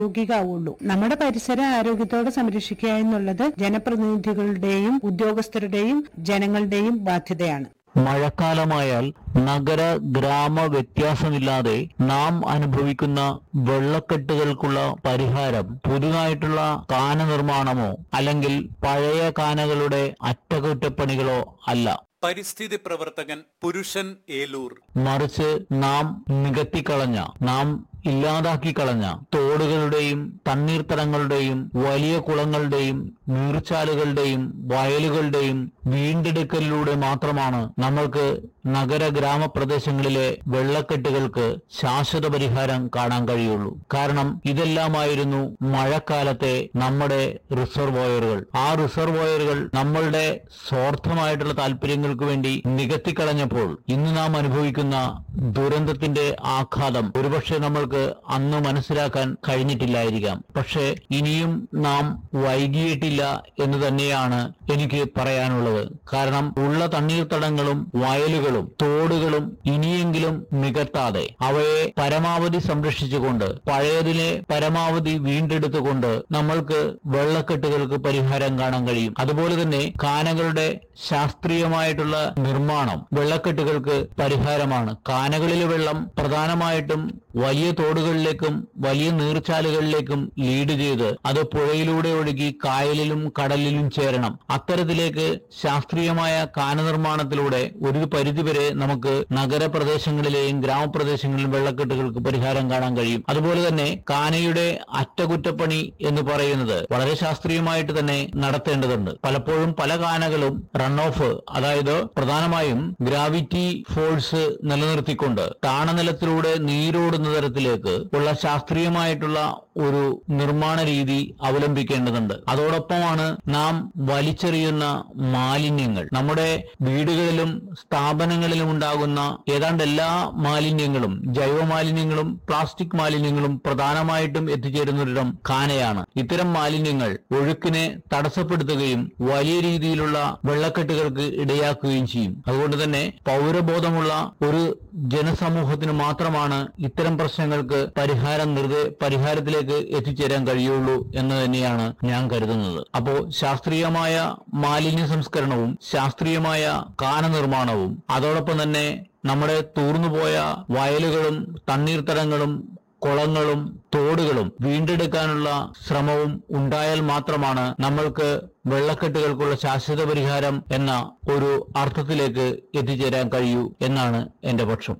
പ്രായോഗികമാവുള്ളൂ നമ്മുടെ പരിസരം ആരോഗ്യത്തോടെ സംരക്ഷിക്കുക എന്നുള്ളത് ജനപ്രതിനിധികളുടെയും ഉദ്യോഗസ്ഥരുടെയും ജനങ്ങളുടെയും ബാധ്യതയാണ് മഴക്കാലമായാൽ നഗര ഗ്രാമ വ്യത്യാസമില്ലാതെ നാം അനുഭവിക്കുന്ന വെള്ളക്കെട്ടുകൾക്കുള്ള പരിഹാരം പുതുതായിട്ടുള്ള കാന നിർമ്മാണമോ അല്ലെങ്കിൽ പഴയ കാനകളുടെ അറ്റകുറ്റപ്പണികളോ അല്ല പരിസ്ഥിതി പ്രവർത്തകൻ പുരുഷൻ ഏലൂർ മറിച്ച് നാം നികത്തിക്കളഞ്ഞ നാം ഇല്ലാതാക്കി കളഞ്ഞ തോടുകളുടെയും തണ്ണീർത്തടങ്ങളുടെയും വലിയ കുളങ്ങളുടെയും നീർച്ചാലുകളുടെയും വയലുകളുടെയും വീണ്ടെടുക്കലിലൂടെ മാത്രമാണ് നമ്മൾക്ക് നഗര ഗ്രാമപ്രദേശങ്ങളിലെ വെള്ളക്കെട്ടുകൾക്ക് ശാശ്വത പരിഹാരം കാണാൻ കഴിയുള്ളൂ കാരണം ഇതെല്ലാമായിരുന്നു മഴക്കാലത്തെ നമ്മുടെ റിസർവോയറുകൾ ആ റിസർവോയറുകൾ നമ്മളുടെ സ്വാർത്ഥമായിട്ടുള്ള താല്പര്യങ്ങൾക്ക് വേണ്ടി നികത്തിക്കളഞ്ഞപ്പോൾ ഇന്ന് നാം അനുഭവിക്കുന്ന ദുരന്തത്തിന്റെ ആഘാതം ഒരുപക്ഷെ നമ്മൾക്ക് അന്ന് മനസ്സിലാക്കാൻ കഴിഞ്ഞിട്ടില്ലായിരിക്കാം പക്ഷേ ഇനിയും നാം വൈകിയിട്ടില്ല എന്ന് തന്നെയാണ് എനിക്ക് പറയാനുള്ളത് കാരണം ഉള്ള തണ്ണീർത്തടങ്ങളും വയലുകളും തോടുകളും ഇനിയെങ്കിലും നികത്താതെ അവയെ പരമാവധി സംരക്ഷിച്ചുകൊണ്ട് പഴയതിനെ പരമാവധി വീണ്ടെടുത്തുകൊണ്ട് നമ്മൾക്ക് വെള്ളക്കെട്ടുകൾക്ക് പരിഹാരം കാണാൻ കഴിയും അതുപോലെ തന്നെ കാനകളുടെ ശാസ്ത്രീയമായിട്ടുള്ള നിർമ്മാണം വെള്ളക്കെട്ടുകൾക്ക് പരിഹാരമാണ് കാനകളിലെ വെള്ളം പ്രധാനമായിട്ടും വലിയ തോടുകളിലേക്കും വലിയ നീർച്ചാലുകളിലേക്കും ലീഡ് ചെയ്ത് അത് പുഴയിലൂടെ ഒഴുകി കായലിലും കടലിലും ചേരണം അത്തരത്തിലേക്ക് ശാസ്ത്രീയമായ കാന നിർമ്മാണത്തിലൂടെ ഒരു പരിധിവരെ നമുക്ക് നഗരപ്രദേശങ്ങളിലെയും ഗ്രാമപ്രദേശങ്ങളിലും വെള്ളക്കെട്ടുകൾക്ക് പരിഹാരം കാണാൻ കഴിയും അതുപോലെ തന്നെ കാനയുടെ അറ്റകുറ്റപ്പണി എന്ന് പറയുന്നത് വളരെ ശാസ്ത്രീയമായിട്ട് തന്നെ നടത്തേണ്ടതുണ്ട് പലപ്പോഴും പല കാനകളും റൺ ഓഫ് അതായത് പ്രധാനമായും ഗ്രാവിറ്റി ഫോഴ്സ് നിലനിർത്തിക്കൊണ്ട് താണനിലത്തിലൂടെ നീരോടുന്ന തരത്തിലേക്ക് ഉള്ള ശാസ്ത്രീയമായിട്ടുള്ള ഒരു നിർമ്മാണ രീതി അവലംബിക്കേണ്ടതുണ്ട് അതോടൊപ്പമാണ് നാം വലിച്ചെറിയുന്ന മാലിന്യങ്ങൾ നമ്മുടെ വീടുകളിലും സ്ഥാപനങ്ങളിലും ഉണ്ടാകുന്ന ഏതാണ്ട് എല്ലാ മാലിന്യങ്ങളും ജൈവ മാലിന്യങ്ങളും പ്ലാസ്റ്റിക് മാലിന്യങ്ങളും പ്രധാനമായിട്ടും എത്തിച്ചേരുന്നൊരിടം കാനയാണ് ഇത്തരം മാലിന്യങ്ങൾ ഒഴുക്കിനെ തടസ്സപ്പെടുത്തുകയും വലിയ രീതിയിലുള്ള വെള്ളക്കെട്ടുകൾക്ക് ഇടയാക്കുകയും ചെയ്യും അതുകൊണ്ട് തന്നെ പൗരബോധമുള്ള ഒരു ജനസമൂഹത്തിന് മാത്രമാണ് ഇത്തരം പ്രശ്നങ്ങൾക്ക് പരിഹാരം നിർദ്ദേ പരിഹാരത്തിലേക്ക് എത്തിച്ചേരാൻ കഴിയുള്ളൂ എന്ന് തന്നെയാണ് ഞാൻ കരുതുന്നത് അപ്പോ ശാസ്ത്രീയമായ മാലിന്യ സംസ്കരണവും ശാസ്ത്രീയമായ കാന നിർമ്മാണവും അതോടൊപ്പം തന്നെ നമ്മുടെ തൂർന്നുപോയ വയലുകളും തണ്ണീർത്തടങ്ങളും കുളങ്ങളും തോടുകളും വീണ്ടെടുക്കാനുള്ള ശ്രമവും ഉണ്ടായാൽ മാത്രമാണ് നമ്മൾക്ക് വെള്ളക്കെട്ടുകൾക്കുള്ള ശാശ്വത പരിഹാരം എന്ന ഒരു അർത്ഥത്തിലേക്ക് എത്തിച്ചേരാൻ കഴിയൂ എന്നാണ് എന്റെ പക്ഷം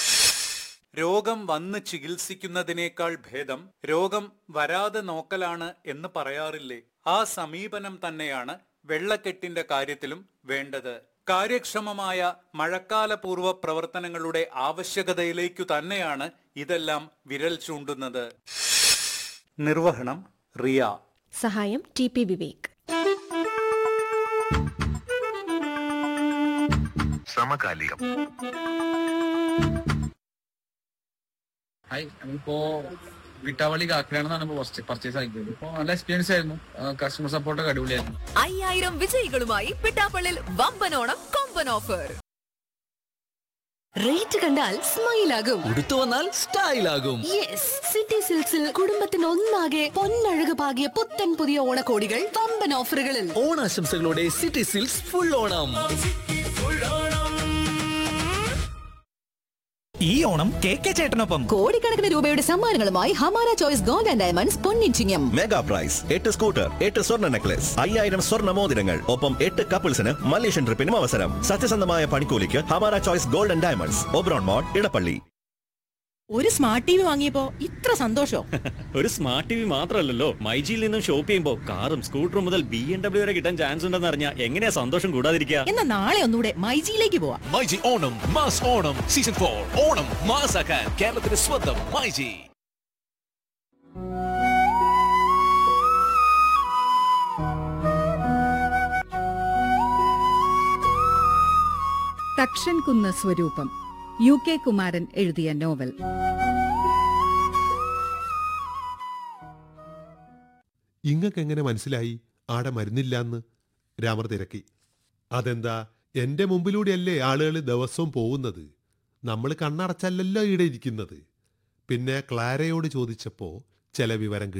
രോഗം വന്ന് ചികിത്സിക്കുന്നതിനേക്കാൾ ഭേദം രോഗം വരാതെ നോക്കലാണ് എന്ന് പറയാറില്ലേ ആ സമീപനം തന്നെയാണ് വെള്ളക്കെട്ടിന്റെ കാര്യത്തിലും വേണ്ടത് കാര്യക്ഷമമായ മഴക്കാലപൂർവ്വ പ്രവർത്തനങ്ങളുടെ ആവശ്യകതയിലേക്കു തന്നെയാണ് ഇതെല്ലാം വിരൽ ചൂണ്ടുന്നത് നിർവഹണം റിയ സഹായം ടി പി വിവേക് സമകാലികം ഹായ് നമ്മളിപ്പോ വിട്ടാവളി കാക്കനാണെന്നാണ് ഇപ്പൊ ഫസ്റ്റ് പർച്ചേസ് ആക്കിയത് ഇപ്പൊ നല്ല എക്സ്പീരിയൻസ് ആയിരുന്നു കസ്റ്റമർ സപ്പോർട്ടൊക്കെ അടിപൊളിയായിരുന്നു അയ്യായിരം വിജയികളുമായി പിട്ടാപ്പള്ളിൽ വമ്പനോണം കൊമ്പൻ ഓഫർ റേറ്റ് കണ്ടാൽ സ്മൈൽ ആകും ഉടുത്തു വന്നാൽ സ്റ്റൈലാകും യെസ് സിറ്റി സിൽക്സിൽ കുടുംബത്തിന് ഒന്നാകെ പൊന്നഴക് പാകിയ പുത്തൻ പുതിയ ഓണക്കോടികൾ വമ്പൻ ഓഫറുകളിൽ ഓണാശംസകളോടെ സിറ്റി സിൽക്സ് ഫുൾ ഓണം ഈ ഓണം കെ കെ ചേട്ടനൊപ്പം കോടിക്കണക്കിന് രൂപയുടെ സമ്മാനങ്ങളുമായി Hamara choice gold and diamonds പൊന്നിച്ചിങ്ങം മെഗാ പ്രൈസ് എട്ട് സ്കൂട്ടർ എട്ട് സ്വർണ്ണ നെക്ലസ് അയ്യായിരം സ്വർണ്ണ മോതിരങ്ങൾ ഒപ്പം എട്ട് കപ്പിൾസിന് മലേഷ്യൻ ട്രിപ്പിനും അവസരം സത്യസന്ധമായ പണിക്കൂലിക്ക് Hamara choice golden diamonds Oberon mall Edappally ഒരു സ്മാർട്ട് ടി വി വാങ്ങിയപ്പോ ഇത്ര സന്തോഷം ഒരു സ്മാർട്ട് ടി വി മാത്രമല്ലല്ലോ മൈജിയിൽ നിന്നും ഷോപ്പ് ചെയ്യുമ്പോൾ കാറും സ്കൂട്ടറും മുതൽ ബി എം ഡബ്ല്യു വരെ കിട്ടാൻ ചാൻസ് ഉണ്ടെന്ന് അറിഞ്ഞാൽ എങ്ങനെയാ സന്തോഷം കൂടാതിരിക്കുക എന്നാ നാളെ ഒന്നുകൂടെ മൈജിയിലേക്ക് പോവാ myG Onam mass Onam season for Onam മാസാക്കാൻ കേരളത്തിന്റെ സ്വന്തം മൈജി തക്ഷൻ കുന്ന് സ്വരൂപം യു കെ കുമാരൻ എഴുതിയ നോവൽ ഇങ്ങക്ക് എങ്ങനെ മനസ്സിലായി ആടെ മരുന്നില്ലാന്ന് രാമർ തിരക്കി അതെന്താ എന്റെ മുമ്പിലൂടെയല്ലേ ആളുകൾ ദിവസവും പോകുന്നത് നമ്മൾ കണ്ണടച്ചല്ലല്ലോ ഇവിടെ ഇരിക്കുന്നത് പിന്നെ ക്ലാരയോട് ചോദിച്ചപ്പോ ചില വിവരം കിട്ടും